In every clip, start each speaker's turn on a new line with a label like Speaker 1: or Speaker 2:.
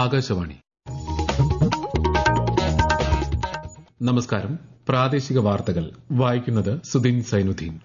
Speaker 1: ആകാശവാണി നമസ്കാരം പ്രാദേശിക വാർത്തകൾ വായിക്കുന്നത് സുദിൻ സൈനുദ്ദീൻ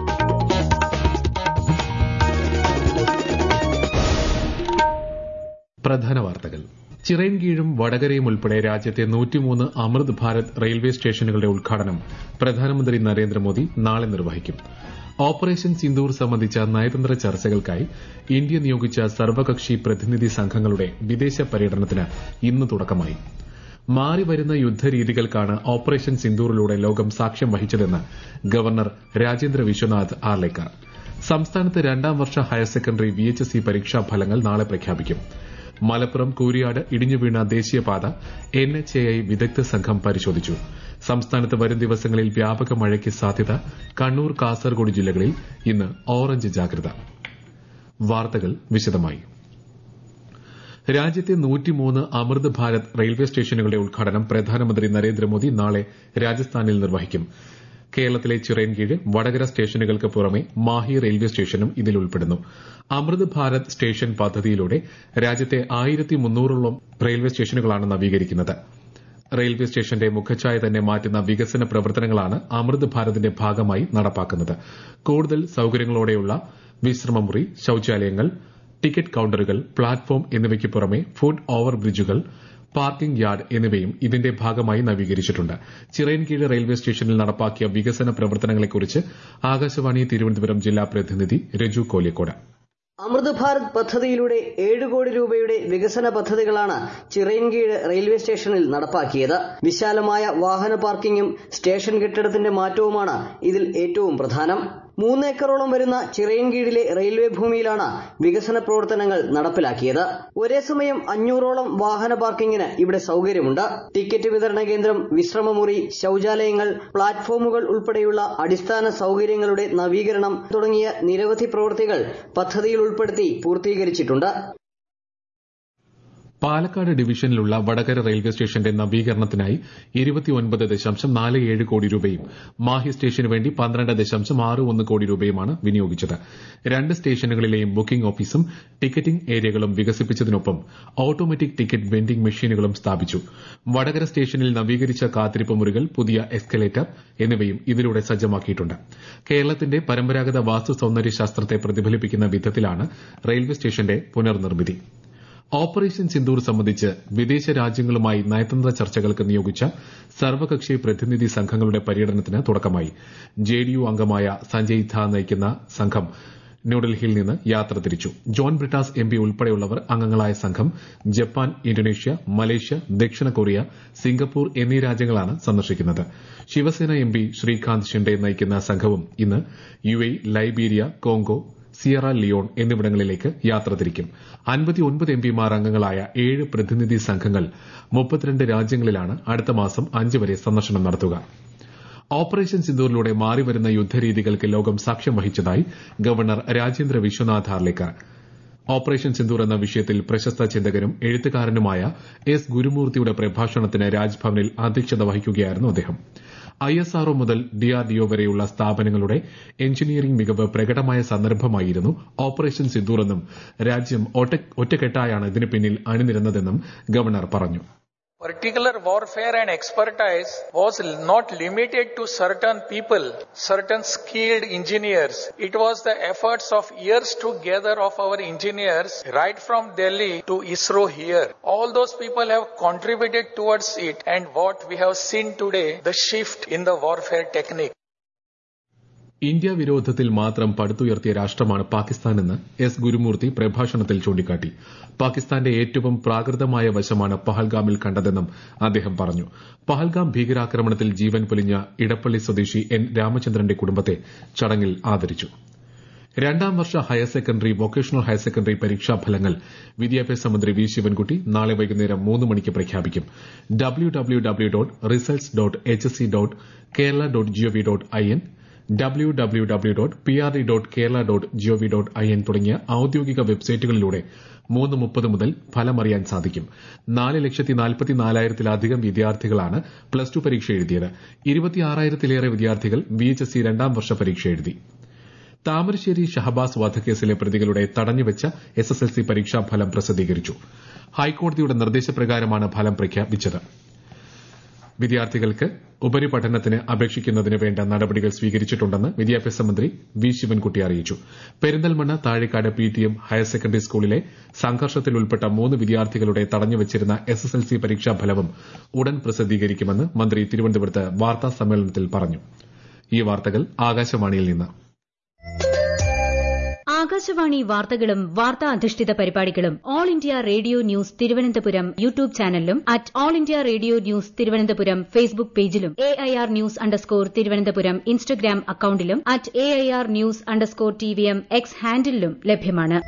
Speaker 1: പ്രധാന വാർത്തകൾ ചിറയൻകീഴും വടകരയും ഉൾപ്പെടെ രാജ്യത്തെ നൂറ്റിമൂന്ന് അമൃത് ഭാരത് റെയിൽവേ സ്റ്റേഷനുകളുടെ ഉദ്ഘാടനം പ്രധാനമന്ത്രി നരേന്ദ്രമോദി നാളെ നിർവഹിക്കും ഓപ്പറേഷൻ സിന്ദൂർ സംബന്ധിച്ച നയതന്ത്ര ചർച്ചകൾക്കായി ഇന്ത്യ നിയോഗിച്ച സർവകക്ഷി പ്രതിനിധി സംഘങ്ങളുടെ വിദേശ പര്യടനത്തിന് ഇന്ന് തുടക്കമായി മാറിവരുന്ന യുദ്ധരീതികൾക്കാണ് ഓപ്പറേഷൻ സിന്ദൂറിലൂടെ ലോകം സാക്ഷ്യം വഹിച്ചതെന്ന് ഗവർണർ രാജേന്ദ്ര വിശ്വനാഥ് ആർലേക്കർ സംസ്ഥാനത്ത് രണ്ടാം വർഷ ഹയർ സെക്കൻഡറി വിഎച്ച്എസ്ഇ പരീക്ഷാ ഫലങ്ങൾ നാളെ പ്രഖ്യാപിക്കും മലപ്പുറം കൂരിയാട് ഇടിഞ്ഞുവീണ ദേശീയപാത എൻഎച്ച്എഐ വിദഗ്ധ സംഘം പരിശോധിച്ചു സംസ്ഥാനത്ത് വരും ദിവസങ്ങളിൽ വ്യാപക മഴയ്ക്ക് സാധ്യത കണ്ണൂർ കാസർഗോഡ് ജില്ലകളിൽ ഇന്ന് ഓറഞ്ച് ജാഗ്രത വാർത്തകൾ വിശദമായി രാജ്യത്തെ നൂറ്റിമൂന്ന് അമൃത് ഭാരത് റെയിൽവേ സ്റ്റേഷനുകളുടെ ഉദ്ഘാടനം പ്രധാനമന്ത്രി നരേന്ദ്രമോദി നാളെ രാജസ്ഥാനിൽ നിർവഹിക്കും കേരളത്തിലെ ചിറയൻകീഴ് വടകര സ്റ്റേഷനുകൾക്ക് പുറമെ മാഹി റെയിൽവേ സ്റ്റേഷനും ഇതിൽ ഉൾപ്പെടുന്നു അമൃത് ഭാരത് സ്റ്റേഷൻ പദ്ധതിയിലൂടെ രാജ്യത്തെ ആയിരത്തി മുന്നൂറോളം റെയിൽവേ സ്റ്റേഷനുകളാണ് നവീകരിക്കുന്നത് റെയിൽവേ സ്റ്റേഷന്റെ മുഖച്ഛായ തന്നെ മാറ്റുന്ന വികസന പ്രവർത്തനങ്ങളാണ് അമൃത് ഭാരതിന്റെ ഭാഗമായി നടപ്പാക്കുന്നത് കൂടുതൽ സൌകര്യങ്ങളോടെയുള്ള വിശ്രമമുറി ശൌചാലയങ്ങൾ ടിക്കറ്റ് കൌണ്ടറുകൾ പ്ലാറ്റ്ഫോം എന്നിവയ്ക്ക് പുറമെ ഫുഡ് ഓവർ ബ്രിഡ്ജുകൾ പാർക്കിംഗ് യാർഡ് എന്നിവയും ഇതിന്റെ ഭാഗമായി നവീകരിച്ചിട്ടുണ്ട് ചിറയൻകീഴ് റെയിൽവേ സ്റ്റേഷനിൽ നടപ്പാക്കിയ വികസന പ്രവർത്തനങ്ങളെക്കുറിച്ച് ആകാശവാണി തിരുവനന്തപുരം ജില്ലാ പ്രതിനിധി രജു കോലിക്കോട്
Speaker 2: അമൃത് ഭാരത് പദ്ധതിയിലൂടെ ഏഴ് കോടി രൂപയുടെ വികസന പദ്ധതികളാണ് ചിറയൻകീഴ് റെയിൽവേ സ്റ്റേഷനിൽ നടപ്പാക്കിയത് വിശാലമായ വാഹന പാർക്കിംഗും സ്റ്റേഷൻ കെട്ടിടത്തിന്റെ മാറ്റവുമാണ് ഇതിൽ ഏറ്റവും പ്രധാനം മൂന്ന് ഏക്കറോളം വരുന്ന ചിറയൻകീഴിലെ റെയിൽവേ ഭൂമിയിലാണ് വികസന പ്രവർത്തനങ്ങൾ നടപ്പിലാക്കിയത് ഒരേ സമയം അഞ്ഞൂറോളം വാഹന പാർക്കിങ്ങിന് ഇവിടെ സൌകര്യമുണ്ട് ടിക്കറ്റ് വിതരണ കേന്ദ്രം വിശ്രമമുറി ശൌചാലയങ്ങൾ പ്ലാറ്റ്ഫോമുകൾ ഉൾപ്പെടെയുള്ള അടിസ്ഥാന സൌകര്യങ്ങളുടെ നവീകരണം തുടങ്ങിയ നിരവധി പ്രവൃത്തികൾ പദ്ധതിയിൽ ഉൾപ്പെടുത്തി പൂർത്തീകരിച്ചിട്ടുണ്ട്
Speaker 1: പാലക്കാട് ഡിവിഷനിലുള്ള വടകര റെയിൽവേ സ്റ്റേഷന്റെ നവീകരണത്തിനായി ഇരുപത്തിയൊൻപത് ദശാംശം നാല് ഏഴ് കോടി രൂപയും മാഹി സ്റ്റേഷന് വേണ്ടി പന്ത്രണ്ട് ദശാംശം ആറ് ഒന്ന് കോടി രൂപയുമാണ് വിനിയോഗിച്ചത് രണ്ട് സ്റ്റേഷനുകളിലെയും ബുക്കിംഗ് ഓഫീസും ടിക്കറ്റിംഗ് ഏരിയകളും വികസിപ്പിച്ചതിനൊപ്പം ഓട്ടോമാറ്റിക് ടിക്കറ്റ് വെൻഡിംഗ് മെഷീനുകളും സ്ഥാപിച്ചു വടകര സ്റ്റേഷനിൽ നവീകരിച്ച കാത്തിരിപ്പ് മുറികൾ പുതിയ എസ്കലേറ്റർ എന്നിവയും ഇതിലൂടെ സജ്ജമാക്കിയിട്ടുണ്ട് കേരളത്തിന്റെ പരമ്പരാഗത വാസ്തു സൌന്ദര്യ ശാസ്ത്രത്തെ പ്രതിഫലിപ്പിക്കുന്ന വിധത്തിലാണ് റെയിൽവേ സ്റ്റേഷന്റെ പുനർനിർമ്മിതി ഓപ്പറേഷൻ സിന്ദൂർ സംബന്ധിച്ച് വിദേശ രാജ്യങ്ങളുമായി നയതന്ത്ര ചർച്ചകൾക്ക് നിയോഗിച്ച സർവകക്ഷി പ്രതിനിധി സംഘങ്ങളുടെ പര്യടനത്തിന് തുടക്കമായി ജെഡിയു അംഗമായ സഞ്ജയ് ഝാ നയിക്കുന്ന സംഘം ന്യൂഡൽഹിയിൽ നിന്ന് യാത്ര തിരിച്ചു ജോൺ ബ്രിട്ടാസ് എംപി ഉൾപ്പെടെയുള്ളവർ അംഗങ്ങളായ സംഘം ജപ്പാൻ ഇന്തോനേഷ്യ മലേഷ്യ ദക്ഷിണ കൊറിയ സിംഗപ്പൂർ എന്നീ രാജ്യങ്ങളാണ് സന്ദർശിക്കുന്നത് ശിവസേന എംപി ശ്രീകാന്ത് ഷിൻഡെ നയിക്കുന്ന സംഘവും ഇന്ന് UAE Liberia Congo Sierra Leone എന്നിവിടങ്ങളിലേക്ക് യാത്ര തിരിക്കും അൻപത്തിയൊൻപത് എംപിമാർ അംഗങ്ങളായ ഏഴ് പ്രതിനിധി സംഘങ്ങൾ മുപ്പത്തിരണ്ട് രാജ്യങ്ങളിലാണ് അടുത്ത മാസം അഞ്ച് വരെ സന്ദർശനം നടത്തുക ഓപ്പറേഷൻ സിന്ദൂറിലൂടെ മാറിവരുന്ന യുദ്ധരീതികൾക്ക് ലോകം സാക്ഷ്യം വഹിച്ചതായി ഗവർണർ രാജേന്ദ്ര വിശ്വനാഥ് ഹാർലേക്കർ ഓപ്പറേഷൻ സിന്ദൂർ എന്ന വിഷയത്തിൽ പ്രശസ്ത ചിന്തകനും എഴുത്തുകാരനുമായ എസ് ഗുരുമൂർത്തിയുടെ പ്രഭാഷണത്തിന് രാജ്ഭവനിൽ അധ്യക്ഷത വഹിക്കുകയായിരുന്നു അദ്ദേഹം ഐഎസ്ആർഒ മുതൽ ഡിആർഡിഒ വരെയുള്ള സ്ഥാപനങ്ങളുടെ എഞ്ചിനീയറിംഗ് മികവ് പ്രകടമായ സന്ദർഭമായിരുന്നു ഓപ്പറേഷൻ സിന്ദൂർ എന്നും രാജ്യം ഒറ്റക്കെട്ടായാണ് ഇതിന് പിന്നിൽ അണിനിരന്നതെന്നും ഗവർണർ പറഞ്ഞു
Speaker 3: Particular warfare and expertise was not limited to certain people, certain skilled engineers. It was the efforts of years together of our engineers right from Delhi to ISRO here. All those people have contributed towards it and what we have seen today, the shift in the warfare technique.
Speaker 1: India വിരോധത്തിൽ മാത്രം പടുത്തുയർത്തിയ രാഷ്ട്രമാണ് പാകിസ്ഥാനെന്ന് S Gurumurthy പ്രഭാഷണത്തിൽ ചൂണ്ടിക്കാട്ടി പാകിസ്ഥാന്റെ ഏറ്റവും പ്രാകൃതമായ വശമാണ് പഹൽഗാമിൽ കണ്ടതെന്നും അദ്ദേഹം പറഞ്ഞു പഹൽഗാം ഭീകരാക്രമണത്തിൽ ജീവൻ പൊലിഞ്ഞ ഇടപ്പള്ളി സ്വദേശി എൻ രാമചന്ദ്രന്റെ കുടുംബത്തെ ചടങ്ങിൽ ആദരിച്ചു രണ്ടാം വർഷ higher secondary vocational higher secondary പരീക്ഷാ ഫലങ്ങൾ വിദ്യാഭ്യാസ മന്ത്രി വി ശിവൻകുട്ടി നാളെ വൈകുന്നേരം മൂന്ന് മണിക്ക് പ്രഖ്യാപിക്കും W W W dot results dot H S C dot Kerala dot GOV dot I N W W W dot P R D dot Kerala dot GOV dot I N തുടങ്ങിയ ഔദ്യോഗിക വെബ്സൈറ്റുകളിലൂടെ മൂന്ന് മുപ്പത് മുതൽ ഫലമറിയാൻ സാധിക്കും നാല് ലക്ഷത്തി നാൽപ്പത്തി നാലായിരത്തിലധികം വിദ്യാർത്ഥികളാണ് പ്ലസ് ടു പരീക്ഷ എഴുതിയത് ഇരുപത്തിയാറായിരത്തിലേറെ വിദ്യാർത്ഥികൾ വി എച്ച് എസ് സി രണ്ടാം വർഷ പരീക്ഷ എഴുതി താമരശ്ശേരി ഷഹബാസ് വധക്കേസിലെ പ്രതികളുടെ തടഞ്ഞുവെച്ച എസ് എസ് എൽ സി പരീക്ഷാഫലം പ്രസിദ്ധീകരിച്ചു ഹൈക്കോടതിയുടെ നിർദ്ദേശപ്രകാരമാണ് ഫലം പ്രഖ്യാപിച്ചത് വിദ്യാർത്ഥികൾക്ക് ഉപരിപഠനത്തിന് അപേക്ഷിക്കുന്നതിന് വേണ്ട നടപടികൾ സ്വീകരിച്ചിട്ടുണ്ടെന്ന് വിദ്യാഭ്യാസ മന്ത്രി വി ശിവൻകുട്ടി അറിയിച്ചു Perinthalmanna Thazhekkad P T M higher secondary സ്കൂളിലെ സംഘർഷത്തിൽ ഉൾപ്പെട്ട മൂന്ന് വിദ്യാർത്ഥികളുടെ തടഞ്ഞുവച്ചിരുന്ന എസ് എസ് എൽ സി പരീക്ഷാഫലവും ഉടൻ പ്രസിദ്ധീകരിക്കുമെന്ന് മന്ത്രി തിരുവനന്തപുരത്ത് വാർത്താ സമ്മേളനത്തിൽ പറഞ്ഞു ഈ വാർത്തകൾ ആകാശവാണിയിൽ നിന്ന്
Speaker 4: ആകാശവാണി വാർത്തകളും വാർത്താ അധിഷ്ഠിത പരിപാടികളും All India Radio News Thiruvananthapuram YouTube ചാനലിലും at All India Radio News Thiruvananthapuram Facebook പേജിലും A I R news underscore Thiruvananthapuram Instagram അക്കൌണ്ടിലും at A I R news underscore T V M X ഹാൻഡിലും ലഭ്യമാണ്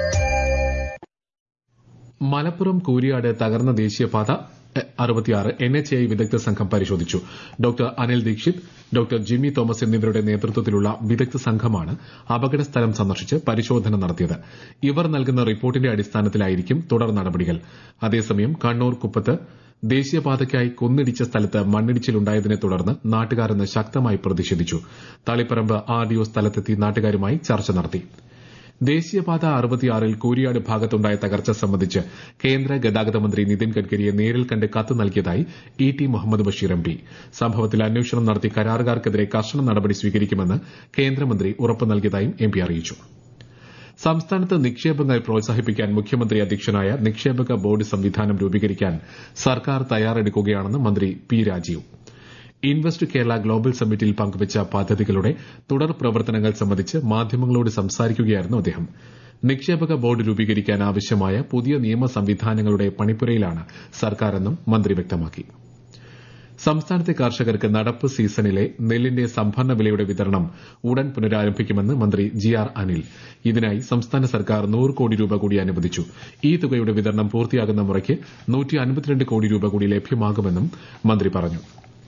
Speaker 1: മലപ്പുറം കൂരിയാട് തകർന്ന ദേശീയപാത അറുപത്തിയാറ് എൻ എച്ച് ഐ വിദഗ്ധ സംഘം പരിശോധിച്ചു doctor Anil Dixit doctor Jimmy Thomas എന്നിവരുടെ നേതൃത്വത്തിലുള്ള വിദഗ്ധ സംഘമാണ് അപകട സ്ഥലം സന്ദർശിച്ച് പരിശോധന നടത്തിയത് ഇവർ നൽകുന്ന റിപ്പോർട്ടിന്റെ അടിസ്ഥാനത്തിലായിരിക്കും തുടർ നടപടികൾ അതേസമയം കണ്ണൂർ കുപ്പത്ത് ദേശീയപാതയ്ക്കായി കുന്നിടിച്ച സ്ഥലത്ത് മണ്ണിടിച്ചിലുണ്ടായതിനെ തുടർന്ന് നാട്ടുകാർ ഇന്ന് ശക്തമായി പ്രതിഷേധിച്ചു തളിപ്പറമ്പ് ആർഡിഒ സ്ഥലത്തെത്തി നാട്ടുകാരുമായി ചർച്ച നടത്തി ദേശീയപാത അറുപത്തിയാറിൽ കൂരിയാട് ഭാഗത്തുണ്ടായ തകർച്ച സംബന്ധിച്ച് കേന്ദ്ര ഗതാഗത മന്ത്രി നിതിൻ ഗഡ്കരിയെ നേരിൽ കണ്ട് കത്ത് നൽകിയതായി E T Muhammad Basheer M P സംഭവത്തിൽ അന്വേഷണം നടത്തി കരാറുകാർക്കെതിരെ കർശന നടപടി സ്വീകരിക്കുമെന്ന് കേന്ദ്രമന്ത്രി ഉറപ്പ് നൽകിയതായും എം പി അറിയിച്ചു സംസ്ഥാനത്ത് നിക്ഷേപങ്ങൾ പ്രോത്സാഹിപ്പിക്കാൻ മുഖ്യമന്ത്രി അധ്യക്ഷനായ നിക്ഷേപക ബോർഡ് സംവിധാനം രൂപീകരിക്കാൻ സർക്കാർ തയ്യാറെടുക്കുകയാണെന്ന് മന്ത്രി P Rajeev invest Kerala global സമ്മിറ്റിൽ പങ്കുവച്ച പദ്ധതികളുടെ തുടർ പ്രവർത്തനങ്ങൾ സംബന്ധിച്ച് മാധ്യമങ്ങളോട് സംസാരിക്കുകയായിരുന്നു അദ്ദേഹം നിക്ഷേപക ബോർഡ് രൂപീകരിക്കാൻ ആവശ്യമായ പുതിയ നിയമ സംവിധാനങ്ങളുടെ പണിപ്പുരയിലാണ് സർക്കാരെന്നും മന്ത്രി വ്യക്തമാക്കി സംസ്ഥാനത്തെ കർഷകർക്ക് നടപ്പ് സീസണിലെ നെല്ലിന്റെ സംഭരണ വിലയുടെ വിതരണം ഉടൻ പുനരാരംഭിക്കുമെന്ന് മന്ത്രി ജി ആർ അനിൽ ഇതിനായി സംസ്ഥാന സർക്കാർ നൂറ് കോടി രൂപ കൂടി അനുവദിച്ചു ഈ തുകയുടെ വിതരണം പൂർത്തിയാകുന്ന മുറയ്ക്ക് കോടി രൂപ കൂടി ലഭ്യമാകുമെന്നും മന്ത്രി പറഞ്ഞു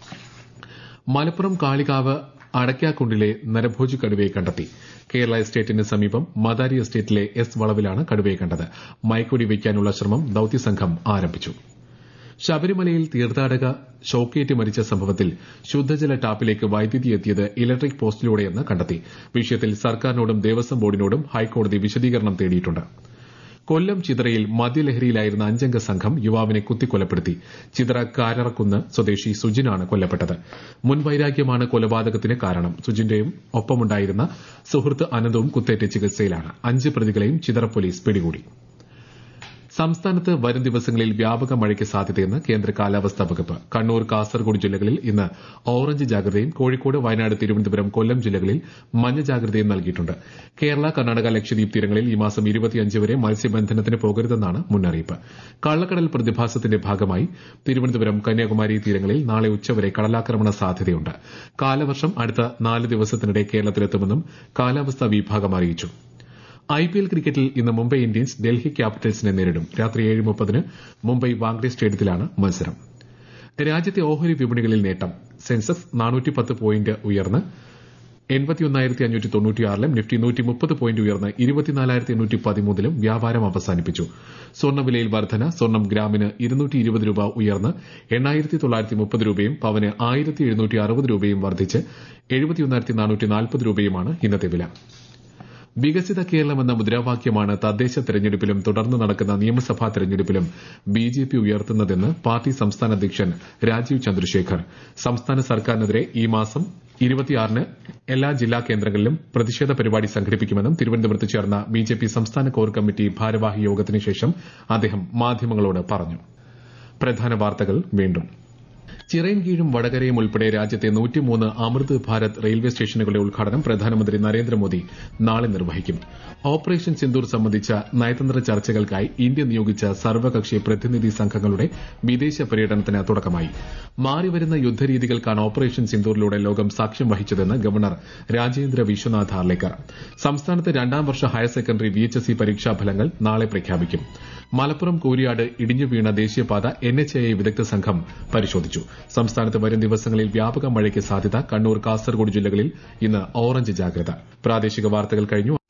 Speaker 1: മലപ്പുറം കാളികാവ് അടയ്ക്കാക്കുണ്ടിലെ നരഭോജി കടുവയെ കണ്ടെത്തി കേരള എസ്റ്റേറ്റിന് സമീപം മദാരി എസ്റ്റേറ്റിലെ എസ് വളവിലാണ് കടുവയെ കണ്ടത് മയക്കൊടി വയ്ക്കാനുള്ള ശ്രമം ദൌത്യസംഘം ആരംഭിച്ചു ശബരിമലയിൽ തീർത്ഥാടക ഷോക്കേറ്റ് മരിച്ച സംഭവത്തിൽ ശുദ്ധജല ടാപ്പിലേക്ക് വൈദ്യുതി എത്തിയത് ഇലക്ട്രിക് പോസ്റ്റിലൂടെയെന്ന് കണ്ടെത്തി വിഷയത്തിൽ സർക്കാരിനോടും ദേവസ്വം ബോർഡിനോടും ഹൈക്കോടതി വിശദീകരണം തേടിയിട്ടുണ്ട് കൊല്ലം ചിതറയിൽ മദ്യലഹരിയിലായിരുന്ന അഞ്ചംഗ സംഘം യുവാവിനെ കുത്തിക്കൊലപ്പെടുത്തി ചിതറ കാരറക്കുന്ന് സ്വദേശി സുജിനാണ് കൊല്ലപ്പെട്ടത് മുൻവൈരാഗ്യമാണ് കൊലപാതകത്തിന് കാരണം സുജിന്റെയും ഒപ്പമുണ്ടായിരുന്ന സുഹൃത്ത് അനന്തവും കുത്തേറ്റ് ചികിത്സയിലാണ് അഞ്ച് പ്രതികളെയും ചിതറ പോലീസ് പിടികൂടി സംസ്ഥാനത്ത് വരും ദിവസങ്ങളിൽ വ്യാപക മഴയ്ക്ക് സാധ്യതയെന്ന് കേന്ദ്ര കാലാവസ്ഥാ വകുപ്പ് കണ്ണൂർ കാസർഗോഡ് ജില്ലകളിൽ ഇന്ന് ഓറഞ്ച് ജാഗ്രതയും കോഴിക്കോട് വയനാട് തിരുവനന്തപുരം കൊല്ലം ജില്ലകളിൽ മഞ്ഞ ജാഗ്രതയും നൽകിയിട്ടുണ്ട് കേരള കർണാടക ലക്ഷദ്വീപ് തീരങ്ങളിൽ ഈ മാസം വരെ മത്സ്യബന്ധനത്തിന് പോകരുതെന്നാണ് മുന്നറിയിപ്പ് കള്ളക്കടൽ പ്രതിഭാസത്തിന്റെ ഭാഗമായി തിരുവനന്തപുരം കന്യാകുമാരി തീരങ്ങളിൽ നാളെ ഉച്ചവരെ കടലാക്രമണ സാധ്യതയുണ്ട് കാലവർഷം അടുത്ത നാല് ദിവസത്തിനിടെ കേരളത്തിലെത്തുമെന്നും കാലാവസ്ഥാ വിഭാഗം അറിയിച്ചു ഐപിഎൽ ക്രിക്കറ്റിൽ ഇന്ന് മുംബൈ ഇന്ത്യൻസ് ഡൽഹി ക്യാപിറ്റൽസിനെ നേരിടും രാത്രി ഏഴ് മുപ്പതിന് മുംബൈ വാങ്ഡെ സ്റ്റേഡിയത്തിലാണ് മത്സരം രാജ്യത്തെ ഓഹരി വിപണികളിൽ നേട്ടം സെൻസെക്സ് നാനൂറ്റിപ്പത്ത് പോയിന്റ് ഉയർന്ന് എൺപത്തിയൊന്നായിരത്തി അഞ്ഞൂറ്റി തൊണ്ണൂറ്റിയാറിലും നിഫ്റ്റി നൂറ്റി മുപ്പത് പോയിന്റ് ഉയർന്ന് ഇരുപത്തിനാലായിരത്തി എണ്ണൂറ്റി പതിമൂന്നിലും വ്യാപാരം അവസാനിപ്പിച്ചു സ്വർണ്ണവിലയിൽ വർധന സ്വർണ്ണം ഗ്രാമിന് ഇരുന്നൂറ്റി ഇരുപത് രൂപ ഉയർന്ന് എണ്ണായിരത്തി തൊള്ളായിരത്തി മുപ്പത് രൂപയും പവന് ആയിരത്തി എഴുന്നൂറ്റി അറുപത് രൂപയും വർദ്ധിച്ച് എഴുപത്തിയൊന്നായിരത്തി നാനൂറ്റി നാൽപ്പത് രൂപയുമാണ് ഇന്നത്തെ വില വികസിത കേരളം എന്ന മുദ്രാവാക്യമാണ് തദ്ദേശ തെരഞ്ഞെടുപ്പിലും തുടർന്ന് നടക്കുന്ന നിയമസഭാ തെരഞ്ഞെടുപ്പിലും ബി ജെ പി ഉയർത്തുന്നതെന്ന് പാർട്ടി സംസ്ഥാന അധ്യക്ഷൻ രാജീവ് ചന്ദ്രശേഖർ സംസ്ഥാന സർക്കാരിനെതിരെ ഈ മാസം ഇരുപത്തിയാറിന് എല്ലാ ജില്ലാ കേന്ദ്രങ്ങളിലും പ്രതിഷേധ പരിപാടി സംഘടിപ്പിക്കുമെന്നും തിരുവനന്തപുരത്ത് ചേർന്ന ബി ജെ പി സംസ്ഥാന കോർ കമ്മിറ്റി ഭാരവാഹി യോഗത്തിന് ശേഷം അദ്ദേഹം മാധ്യമങ്ങളോട് പറഞ്ഞു പ്രധാന വാർത്തകൾ വീണ്ടും ചിറയൻകീഴും വടകരയും ഉൾപ്പെടെ രാജ്യത്തെ നൂറ്റിമൂന്ന് അമൃത് ഭാരത് റെയിൽവേ സ്റ്റേഷനുകളുടെ ഉദ്ഘാടനം പ്രധാനമന്ത്രി നരേന്ദ്രമോദി നാളെ നിർവഹിക്കും ഓപ്പറേഷൻ സിന്ദൂർ സംബന്ധിച്ച നയതന്ത്ര ചർച്ചകൾക്കായി ഇന്ത്യ നിയോഗിച്ച സർവകക്ഷി പ്രതിനിധി സംഘങ്ങളുടെ വിദേശ പര്യടനത്തിന് തുടക്കമായി മാറിവരുന്ന യുദ്ധരീതികൾക്കാണ് ഓപ്പറേഷൻ സിന്ദൂറിലൂടെ ലോകം സാക്ഷ്യം വഹിച്ചതെന്ന് ഗവർണർ രാജേന്ദ്ര വിശ്വനാഥ് ഹാർലേക്കർ സംസ്ഥാനത്ത് രണ്ടാം വർഷ ഹയർ സെക്കൻഡറി വിഎച്ച്എസ്സി പരീക്ഷാഫലങ്ങൾ നാളെ പ്രഖ്യാപിക്കും മലപ്പുറം കൂരിയാട് ഇടിഞ്ഞു വീണ ദേശീയപാത എൻ എച്ച് ഐ വിദഗ്ധ സംഘം പരിശോധിച്ചു സംസ്ഥാനത്ത് വരും ദിവസങ്ങളിൽ വ്യാപക മഴയ്ക്ക് സാധ്യത കണ്ണൂർ കാസർഗോഡ് ജില്ലകളിൽ ഇന്ന് ഓറഞ്ച് ജാഗ്രത പ്രാദേശിക വാർത്തകൾ കഴിഞ്ഞു